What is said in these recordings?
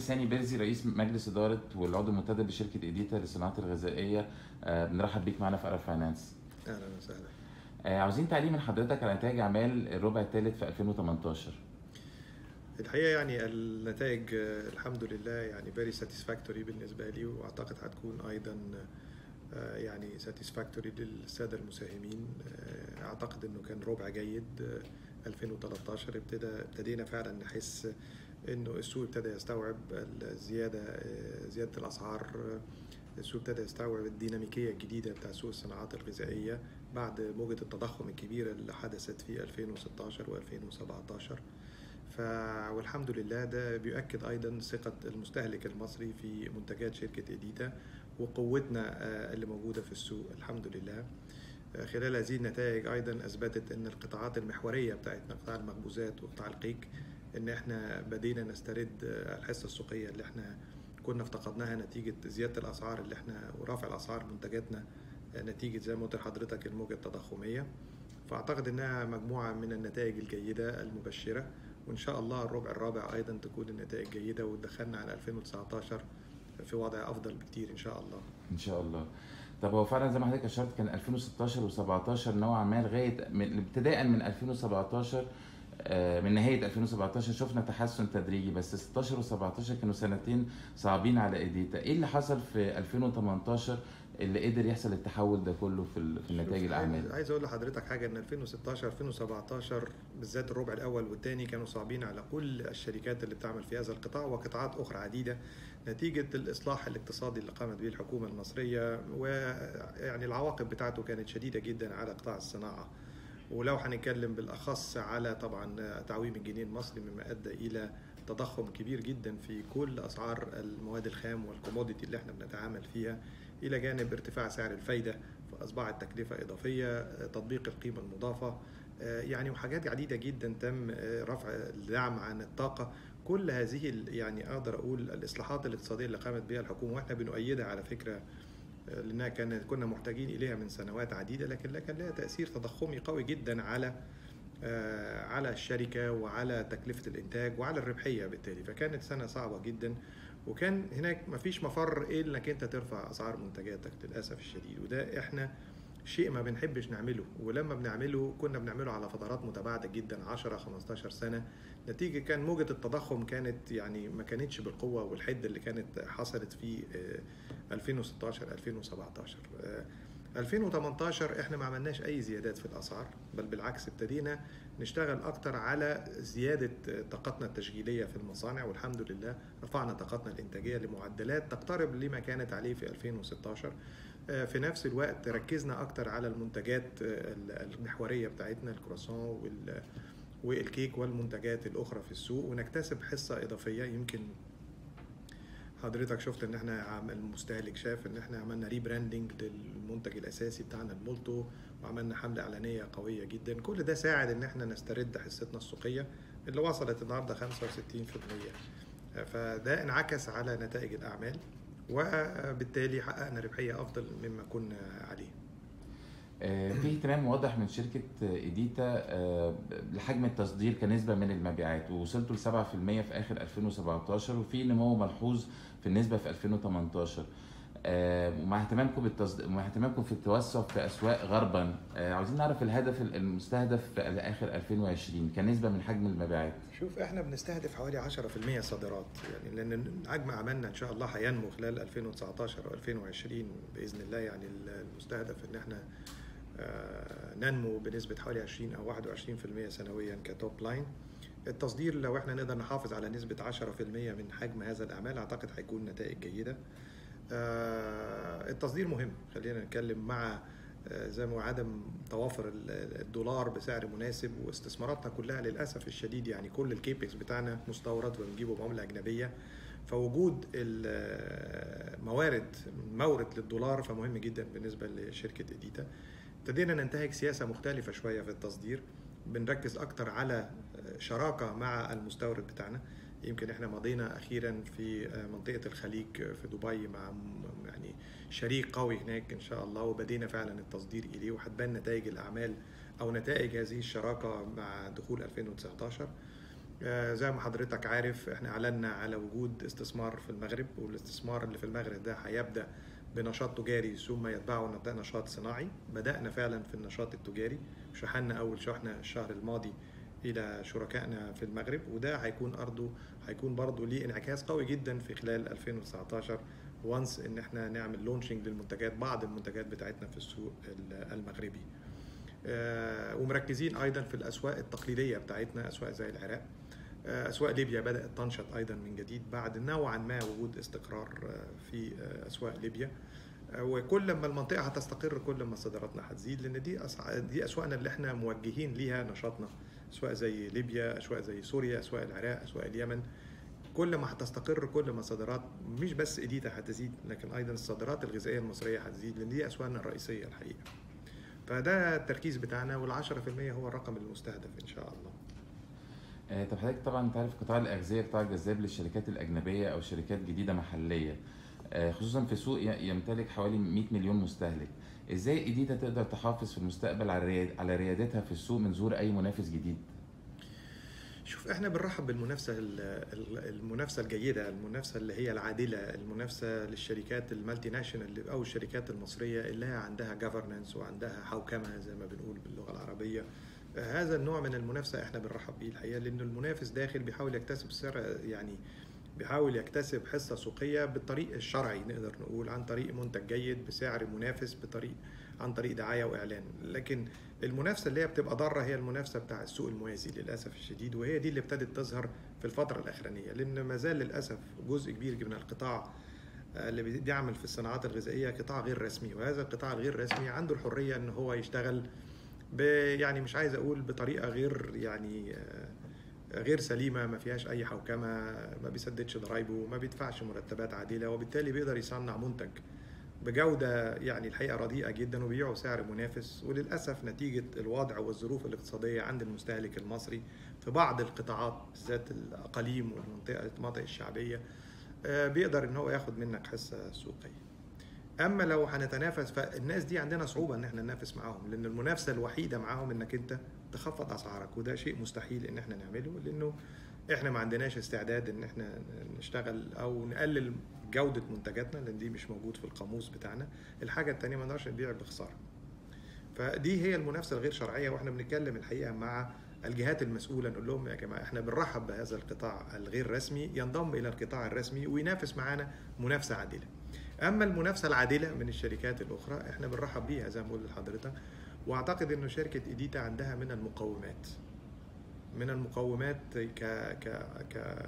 ساني بيرزي رئيس مجلس اداره والعضو المنتدب بشركه ايديتا للصناعات الغذائيه آه، بنرحب بيك معانا في ارب فاينانس اهلا وسهلا آه، عاوزين تعليق من حضرتك على نتائج اعمال الربع الثالث في 2018 الحقيقه يعني النتائج آه، الحمد لله يعني فيري ساتيسفاكتوري بالنسبه لي واعتقد هتكون ايضا آه، يعني ساتيسفاكتوري للساده المساهمين آه، اعتقد انه كان ربع جيد آه، 2013 ابتدى ابتدينا فعلا نحس انه السوق ابتدى يستوعب الزياده آه، زياده الاسعار آه، السوق ابتدى يستوعب الديناميكيه الجديده بتاع سوق الصناعات الغذائيه بعد موجه التضخم الكبيره اللي حدثت في 2016 و2017 ف والحمد لله ده بيؤكد ايضا ثقه المستهلك المصري في منتجات شركه ايديتا وقوتنا آه، اللي موجوده في السوق الحمد لله آه، خلال هذه النتائج ايضا اثبتت ان القطاعات المحوريه بتاعتنا قطاع المخبوزات وقطاع القيك ان احنا بدينا نسترد آه، الحصه السوقيه اللي احنا كنا افتقدناها نتيجه زياده الاسعار اللي احنا ورفع الاسعار منتجاتنا آه، نتيجه زي ما قلت لحضرتك الموجه التضخميه فاعتقد انها مجموعه من النتائج الجيده المبشره وان شاء الله الربع الرابع ايضا تكون النتائج جيده وتدخلنا على 2019 في وضع افضل بكتير ان شاء الله ان شاء الله طب هو فعلا زي ما حضرتك اشرت كان 2016 و17 نوعا ما لغايه من ابتداء من 2017 آه، من نهايه 2017 شفنا تحسن تدريجي بس 16 و17 كانوا سنتين صعبين على ايديتا ايه اللي حصل في 2018 اللي قدر يحصل التحول ده كله في ال- في نتائج شوف، الاعمال عايز- عايز اقول لحضرتك حاجه ان 2016 2017 بالذات الربع الاول والثاني كانوا صعبين على كل الشركات اللي بتعمل في هذا القطاع وقطاعات اخرى عديده نتيجه الاصلاح الاقتصادي اللي قامت به الحكومه المصريه ويعني العواقب بتاعته كانت شديده جدا على قطاع الصناعه ولو هنتكلم بالاخص على طبعا تعويم الجنيه المصري مما ادى الى تضخم كبير جدا في كل اسعار المواد الخام والكوموديتي اللي احنا بنتعامل فيها الى جانب ارتفاع سعر الفايده فاصبحت تكلفه اضافيه تطبيق القيمه المضافه آه، يعني وحاجات عديده جدا تم آه، رفع الدعم عن الطاقه كل هذه ال- يعني اقدر اقول الاصلاحات الاقتصاديه اللي قامت بها الحكومه واحنا بنؤيدها على فكره آه، لانها كانت كنا محتاجين اليها من سنوات عديده لكن لا كان لها تاثير تضخمي قوي جدا على آه، على الشركه وعلى تكلفه الانتاج وعلى الربحيه بالتالي فكانت سنه صعبه جدا وكان هناك مفيش مفر الا انك انت ترفع اسعار منتجاتك للاسف الشديد وده احنا شيء ما بنحبش نعمله ولما بنعمله كنا بنعمله على فترات متباعده جدا 10 15 سنه نتيجه كان موجه التضخم كانت يعني ما كانتش بالقوه والحده اللي كانت حصلت في آه، 2016 2017 آه، 2018 احنا ما عملناش اي زيادات في الاسعار بل بالعكس ابتدينا نشتغل اكتر على زياده طاقتنا التشغيليه في المصانع والحمد لله رفعنا طاقتنا الانتاجيه لمعدلات تقترب لما كانت عليه في 2016 آه، في نفس الوقت ركزنا اكتر على المنتجات آه، المحوريه بتاعتنا الكرواسون وال والكيك والمنتجات الاخرى في السوق ونكتسب حصه اضافيه يمكن حضرتك شفت ان احنا عم- المستهلك شاف ان احنا عملنا ريبراندنج للمنتج الاساسي بتاعنا المولتو وعملنا حمله اعلانيه قويه جدا كل ده ساعد ان احنا نسترد حصتنا السوقيه اللي وصلت النهارده 65% فده انعكس على نتائج الاعمال وبالتالي حققنا ربحيه افضل مما كنا عليه آه، في اهتمام واضح من شركة آه، إيديتا آه، لحجم التصدير كنسبة من المبيعات ووصلتوا ل 7% في آخر 2017 وفي نمو ملحوظ في النسبة في 2018 آه، ومع اهتمامكم بالتصدير مع اهتمامكم في التوسع في أسواق غربا آه، عاوزين نعرف الهدف المستهدف في آخر 2020 كنسبة من حجم المبيعات شوف احنا بنستهدف حوالي 10% صادرات يعني لان حجم عملنا ان شاء الله هينمو خلال 2019 و2020 باذن الله يعني المستهدف ان احنا آه، ننمو بنسبه حوالي 20 او 21% سنويا كتوب لاين التصدير لو احنا نقدر نحافظ على نسبه 10% من حجم هذا الاعمال اعتقد هيكون نتائج جيده آه، التصدير مهم خلينا نتكلم مع آه، زي ما هو عدم توافر ال- الدولار بسعر مناسب واستثماراتنا كلها للاسف الشديد يعني كل الكيبكس بتاعنا مستورد وبنجيبه بعمله اجنبيه فوجود الموارد مورد للدولار فمهم جدا بالنسبه لشركه اديتا ابتدينا ننتهج سياسه مختلفه شويه في التصدير بنركز اكتر على شراكه مع المستورد بتاعنا يمكن احنا مضينا اخيرا في منطقه الخليج في دبي مع م- يعني شريك قوي هناك ان شاء الله وبدينا فعلا التصدير اليه وهتبان نتائج الاعمال او نتائج هذه الشراكه مع دخول 2019 آه، زي ما حضرتك عارف احنا اعلنا على وجود استثمار في المغرب والاستثمار اللي في المغرب ده هيبدا بنشاط تجاري ثم يتبعه نشاط صناعي بدانا فعلا في النشاط التجاري شحنا اول شحنه الشهر الماضي الى شركائنا في المغرب وده هيكون ارضه هيكون برضه ليه انعكاس قوي جدا في خلال 2019 وانس ان احنا نعمل لونشنج للمنتجات بعض المنتجات بتاعتنا في السوق المغربي آه، ومركزين ايضا في الاسواق التقليديه بتاعتنا اسواق زي العراق آه، اسواق ليبيا بدات تنشط ايضا من جديد بعد نوعا ما وجود استقرار آه، في اسواق ليبيا وكل ما المنطقه هتستقر كل ما صادراتنا هتزيد لان دي دي اسواقنا اللي احنا موجهين ليها نشاطنا اسواق زي ليبيا اسواق زي سوريا اسواق العراق اسواق اليمن كل ما هتستقر كل ما صادرات مش بس اديتا هتزيد لكن ايضا الصادرات الغذائيه المصريه هتزيد لان دي اسواقنا الرئيسيه الحقيقه فده التركيز بتاعنا وال10% هو الرقم المستهدف ان شاء الله آه، طب حضرتك طبعا انت عارف قطاع الاغذيه قطاع جذاب للشركات الاجنبيه او شركات جديده محليه آه، خصوصا في سوق يمتلك حوالي 100 مليون مستهلك ازاي ايديتا تقدر تحافظ في المستقبل على ريادتها في السوق من ظهور اي منافس جديد شوف احنا بنرحب بالمنافسه المنافسه الجيده المنافسه اللي هي العادله المنافسه للشركات المالتي ناشونال او الشركات المصريه اللي هي عندها جفرنس وعندها حوكمه زي ما بنقول باللغه العربيه هذا النوع من المنافسه احنا بنرحب بيه الحقيقه لانه المنافس داخل بيحاول يكتسب سعر يعني بيحاول يكتسب حصه سوقيه بالطريق الشرعي نقدر نقول عن طريق منتج جيد بسعر منافس بطريق عن طريق دعايه واعلان لكن المنافسه اللي هي بتبقى ضاره هي المنافسه بتاع السوق الموازي للاسف الشديد وهي دي اللي ابتدت تظهر في الفتره الاخرانيه لان ما زال للاسف جزء كبير من القطاع آه، اللي بيعمل في الصناعات الغذائيه قطاع غير رسمي وهذا القطاع الغير رسمي عنده الحريه ان هو يشتغل يعني مش عايز اقول بطريقه غير يعني آه، غير سليمه ما فيهاش اي حوكمه ما بيسددش ضرايبه ما بيدفعش مرتبات عادله وبالتالي بيقدر يصنع منتج بجودة يعني الحقيقة رديئة جدا وبيبيعوا سعر منافس وللأسف نتيجة الوضع والظروف الاقتصادية عند المستهلك المصري في بعض القطاعات بالذات الأقاليم والمنطقة المناطق الشعبية آه، بيقدر إن هو ياخد منك حصة سوقية اما لو هنتنافس فالناس دي عندنا صعوبه ان احنا ننافس معاهم لان المنافسه الوحيده معاهم انك انت تخفض اسعارك وده شيء مستحيل ان احنا نعمله لانه احنا ما عندناش استعداد ان احنا نشتغل او نقلل جوده منتجاتنا لان دي مش موجود في القاموس بتاعنا الحاجه الثانيه ما نقدرش نبيع بخساره فدي هي المنافسه الغير شرعيه واحنا بنتكلم الحقيقه مع الجهات المسؤوله نقول لهم يا جماعه احنا بنرحب بهذا القطاع الغير رسمي ينضم الى القطاع الرسمي وينافس معانا منافسه عادله. اما المنافسه العادله من الشركات الاخرى احنا بنرحب بيها زي ما بقول لحضرتك واعتقد انه شركه ايديتا عندها من المقومات من المقومات ك ك ك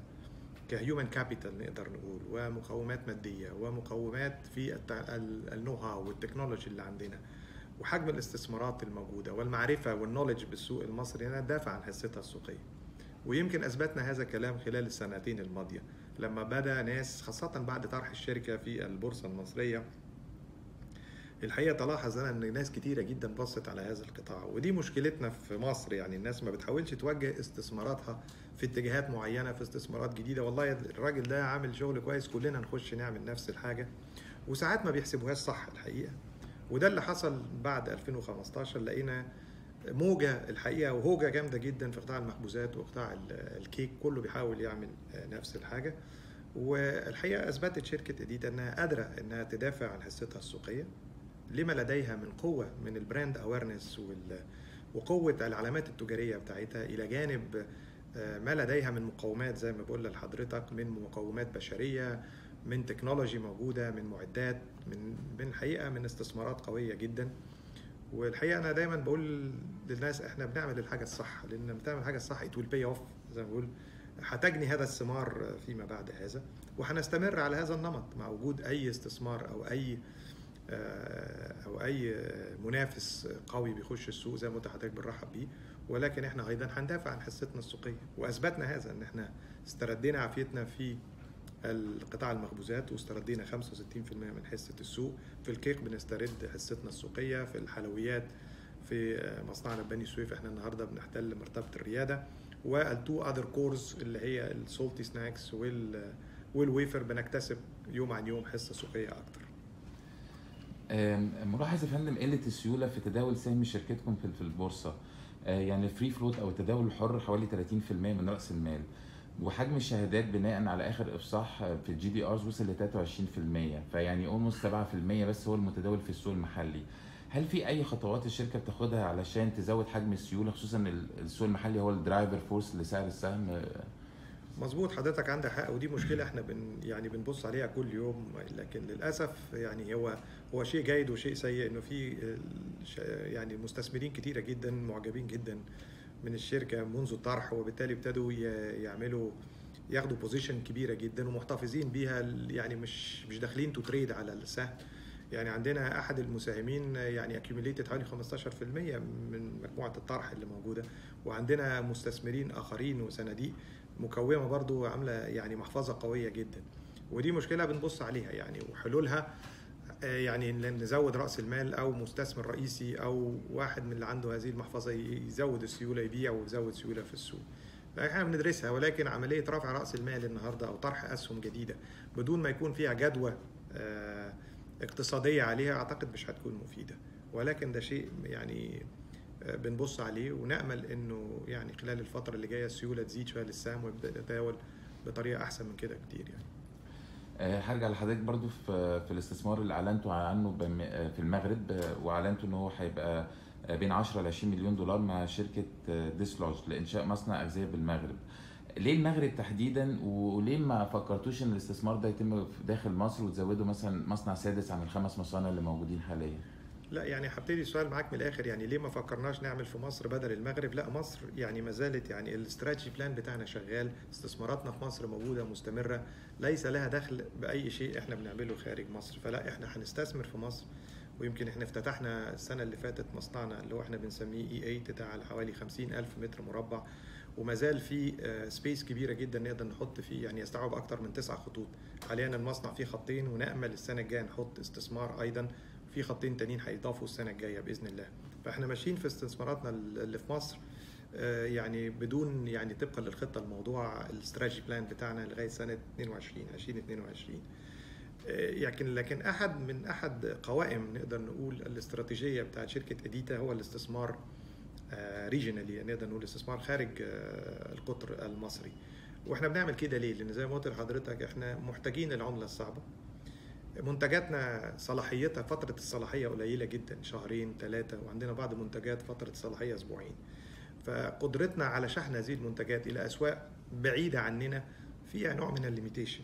كهيومن كابيتال نقدر نقول ومقومات ماديه ومقومات في النو هاو والتكنولوجي اللي عندنا وحجم الاستثمارات الموجوده والمعرفه والنولج بالسوق المصري هنا دافع عن حصتها السوقيه ويمكن اثبتنا هذا الكلام خلال السنتين الماضيه لما بدا ناس خاصه بعد طرح الشركه في البورصه المصريه الحقيقه تلاحظ انا ان ناس كتيره جدا بصت على هذا القطاع ودي مشكلتنا في مصر يعني الناس ما بتحاولش توجه استثماراتها في اتجاهات معينه في استثمارات جديده والله الراجل ده عامل شغل كويس كلنا نخش نعمل نفس الحاجه وساعات ما بيحسبوهاش صح الحقيقه وده اللي حصل بعد 2015 لقينا موجة الحقيقة وهوجة جامدة جدا في قطاع المخبوزات وقطاع الكيك كله بيحاول يعمل نفس الحاجة والحقيقة أثبتت شركة إديتا أنها قادرة أنها تدافع عن حصتها السوقية لما لديها من قوة من البراند أويرنس وقوة العلامات التجارية بتاعتها إلى جانب آه، ما لديها من مقومات زي ما بقول لحضرتك من مقومات بشريه من تكنولوجي موجوده من معدات من من حقيقه من استثمارات قويه جدا والحقيقه انا دايما بقول للناس احنا بنعمل الحاجه الصح لان لما بتعمل الحاجه الصح ات ويل باي اوف زي ما بقول هتجني هذا الثمار فيما بعد هذا وهنستمر على هذا النمط مع وجود اي استثمار او اي آه، او اي منافس قوي بيخش السوق زي ما قلت لحضرتك بنرحب بيه ولكن احنا ايضا هندافع عن حصتنا السوقيه واثبتنا هذا ان احنا استردينا عافيتنا في القطاع المخبوزات واستردينا 65% من حصه السوق في الكيك بنسترد حصتنا السوقيه في الحلويات في مصنعنا بني سويف احنا النهارده بنحتل مرتبه الرياده والتو اذر كورز اللي هي السولتي سناكس وال والويفر بنكتسب يوم عن يوم حصه سوقيه اكتر ملاحظ يا فندم قله السيوله في تداول سهم شركتكم في البورصه آه، يعني الفري فلوت او التداول الحر حوالي 30% من راس المال وحجم الشهادات بناء على اخر افصاح آه، في الجي دي ارز وصل ل 23% فيعني اولموست 7% بس هو المتداول في السوق المحلي هل في اي خطوات الشركه بتاخدها علشان تزود حجم السيوله خصوصا ال- السوق المحلي هو الدرايفر فورس لسعر السهم آه، مظبوط حضرتك عندك حق ودي مشكله احنا بن يعني بنبص عليها كل يوم لكن للاسف يعني هو هو شيء جيد وشيء سيء انه في الش- يعني مستثمرين كتيره جدا معجبين جدا من الشركه منذ الطرح وبالتالي ابتدوا ي- يعملوا ياخدوا بوزيشن كبيره جدا ومحتفظين بيها يعني مش مش داخلين تو تريد على السهم يعني عندنا احد المساهمين يعني اكيوميليتد حوالي 15% من مجموعه الطرح اللي موجوده وعندنا مستثمرين اخرين وصناديق مكومه برضو عامله يعني محفظه قويه جدا ودي مشكله بنبص عليها يعني وحلولها آه، يعني إن نزود راس المال او مستثمر رئيسي او واحد من اللي عنده هذه المحفظه يزود السيوله يبيع ويزود سيوله في السوق احنا بندرسها ولكن عمليه رفع راس المال النهارده او طرح اسهم جديده بدون ما يكون فيها جدوى آه، اقتصاديه عليها اعتقد مش هتكون مفيده ولكن ده شيء يعني آه، بنبص عليه ونامل انه يعني خلال الفتره اللي جايه السيوله تزيد شويه للسهم ويبدا يتداول بطريقه احسن من كده كتير يعني آه، هرجع لحضرتك برضو في في الاستثمار اللي اعلنتوا عنه بم- آه، في المغرب آه، واعلنتوا ان هو هيبقى آه، بين 10 ل 20 مليون دولار مع شركه آه، ديسلوج لانشاء مصنع اغذيه بالمغرب. ليه المغرب تحديدا وليه ما فكرتوش ان الاستثمار ده يتم في داخل مصر وتزودوا مثلا مصنع سادس عن الخمس مصانع اللي موجودين حاليا؟ لا يعني هبتدي السؤال معاك من الاخر يعني ليه ما فكرناش نعمل في مصر بدل المغرب لا مصر يعني ما زالت يعني الاستراتيجي بلان بتاعنا شغال استثماراتنا في مصر موجوده مستمره ليس لها دخل باي شيء احنا بنعمله خارج مصر فلا احنا هنستثمر في مصر ويمكن احنا افتتحنا السنه اللي فاتت مصنعنا اللي هو احنا بنسميه اي 8 بتاع حوالي 50 الف متر مربع وما زال في سبيس كبيره جدا نقدر نحط فيه يعني يستوعب اكتر من تسع خطوط حاليا المصنع فيه خطين ونامل السنه الجايه نحط استثمار ايضا في خطين تانيين هيضافوا السنه الجايه باذن الله فاحنا ماشيين في استثماراتنا اللي في مصر آه، يعني بدون يعني طبقا للخطه الموضوع الاستراتيجي بلان بتاعنا لغايه سنه 22 2022 آه، لكن لكن احد من احد قوائم نقدر نقول الاستراتيجيه بتاعت شركه اديتا هو الاستثمار ريجنالي نقدر نقول استثمار خارج آه، القطر المصري واحنا بنعمل كده ليه؟ لان زي ما قلت لحضرتك احنا محتاجين العمله الصعبه منتجاتنا صلاحيتها فترة الصلاحية قليلة جدا شهرين ثلاثة وعندنا بعض المنتجات فترة الصلاحية أسبوعين فقدرتنا على شحن هذه المنتجات إلى أسواق بعيدة عننا فيها نوع من الليميتيشن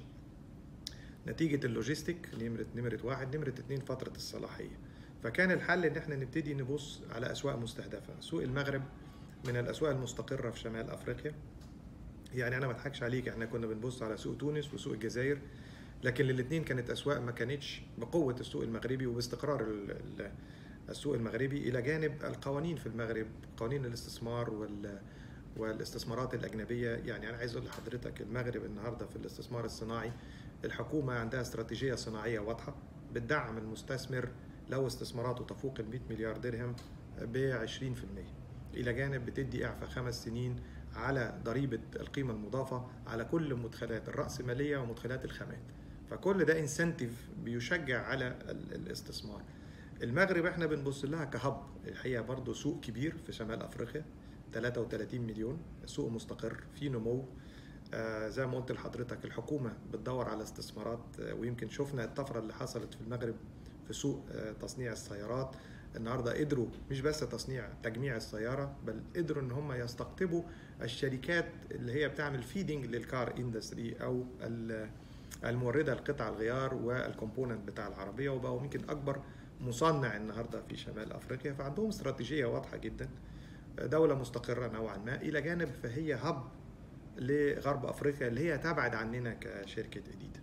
نتيجة اللوجيستيك نمرة نمرة واحد نمرة اتنين فترة الصلاحية فكان الحل إن احنا نبتدي نبص على أسواق مستهدفة سوق المغرب من الأسواق المستقرة في شمال أفريقيا يعني أنا ما أضحكش عليك احنا كنا بنبص على سوق تونس وسوق الجزائر لكن الاثنين كانت اسواق ما كانتش بقوه السوق المغربي وباستقرار ال- ال- السوق المغربي الى جانب القوانين في المغرب قوانين الاستثمار وال والاستثمارات الاجنبيه يعني انا عايز اقول لحضرتك المغرب النهارده في الاستثمار الصناعي الحكومه عندها استراتيجيه صناعيه واضحه بتدعم المستثمر لو استثماراته تفوق ال 100 مليار درهم ب 20% الى جانب بتدي اعفاء خمس سنين على ضريبه القيمه المضافه على كل مدخلات الراسماليه ومدخلات الخامات فكل ده انسنتيف بيشجع على ال- الاستثمار المغرب احنا بنبص لها كهب الحقيقه برضه سوق كبير في شمال افريقيا 33 مليون سوق مستقر في نمو آه زي ما قلت لحضرتك الحكومه بتدور على استثمارات آه ويمكن شفنا الطفره اللي حصلت في المغرب في سوق آه تصنيع السيارات النهارده قدروا مش بس تصنيع تجميع السياره بل قدروا ان هم يستقطبوا الشركات اللي هي بتعمل فيدنج للكار اندستري او ال- المورده لقطع الغيار والكومبوننت بتاع العربيه وبقوا يمكن اكبر مصنع النهارده في شمال افريقيا فعندهم استراتيجيه واضحه جدا دوله مستقره نوعا ما الى جانب فهي هب لغرب افريقيا اللي هي تبعد عننا كشركه اديتا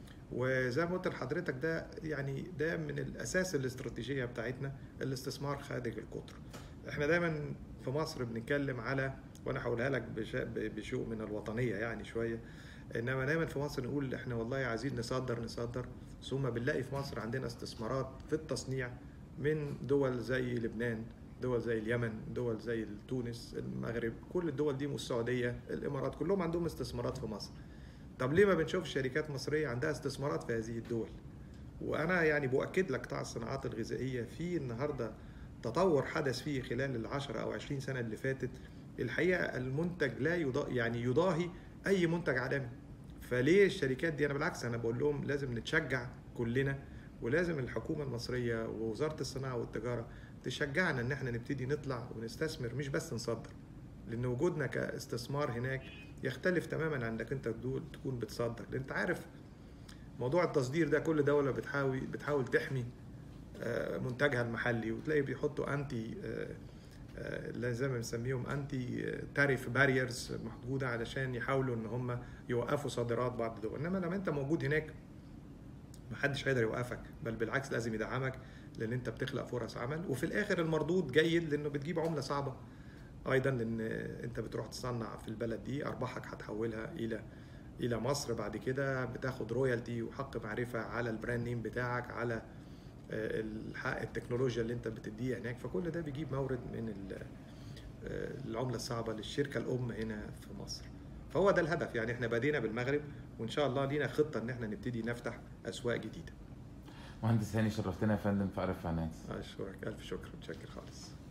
وزي ما قلت لحضرتك ده يعني ده من الاساس الاستراتيجيه بتاعتنا الاستثمار خارج القطر احنا دايما في مصر بنتكلم على وانا هقولها لك بش- بشيء من الوطنيه يعني شويه انما دايما في مصر نقول احنا والله عايزين نصدر نصدر ثم بنلاقي في مصر عندنا استثمارات في التصنيع من دول زي لبنان دول زي اليمن دول زي تونس المغرب كل الدول دي والسعوديه الامارات كلهم عندهم استثمارات في مصر طب ليه ما بنشوفش شركات مصريه عندها استثمارات في هذه الدول وانا يعني بؤكد لك قطاع الصناعات الغذائيه في النهارده تطور حدث فيه خلال العشرة أو عشرين سنة اللي فاتت الحقيقة المنتج لا يضا يعني يضاهي أي منتج عالمي فليه الشركات دي أنا بالعكس أنا بقول لهم لازم نتشجع كلنا ولازم الحكومة المصرية ووزارة الصناعة والتجارة تشجعنا إن احنا نبتدي نطلع ونستثمر مش بس نصدر لأن وجودنا كاستثمار هناك يختلف تماما عن انك انت تكون بتصدر لان انت عارف موضوع التصدير ده كل دوله بتحاول بتحاول تحمي منتجها المحلي وتلاقي بيحطوا انتي زي ما بنسميهم انتي تاريف باريرز محدوده علشان يحاولوا ان هم يوقفوا صادرات بعض الدول انما لما انت موجود هناك محدش هيقدر يوقفك بل بالعكس لازم يدعمك لان انت بتخلق فرص عمل وفي الاخر المردود جيد لانه بتجيب عمله صعبه ايضا لان انت بتروح تصنع في البلد دي ارباحك هتحولها الى الى مصر بعد كده بتاخد رويالتي وحق معرفه على البراند نيم بتاعك على الحق التكنولوجيا اللي انت بتديها هناك فكل ده بيجيب مورد من العمله الصعبه للشركه الام هنا في مصر فهو ده الهدف يعني احنا بدينا بالمغرب وان شاء الله لينا خطه ان احنا نبتدي نفتح اسواق جديده مهندس هاني شرفتنا يا فندم في عرف فاينانس اشكرك الف شكر متشكر خالص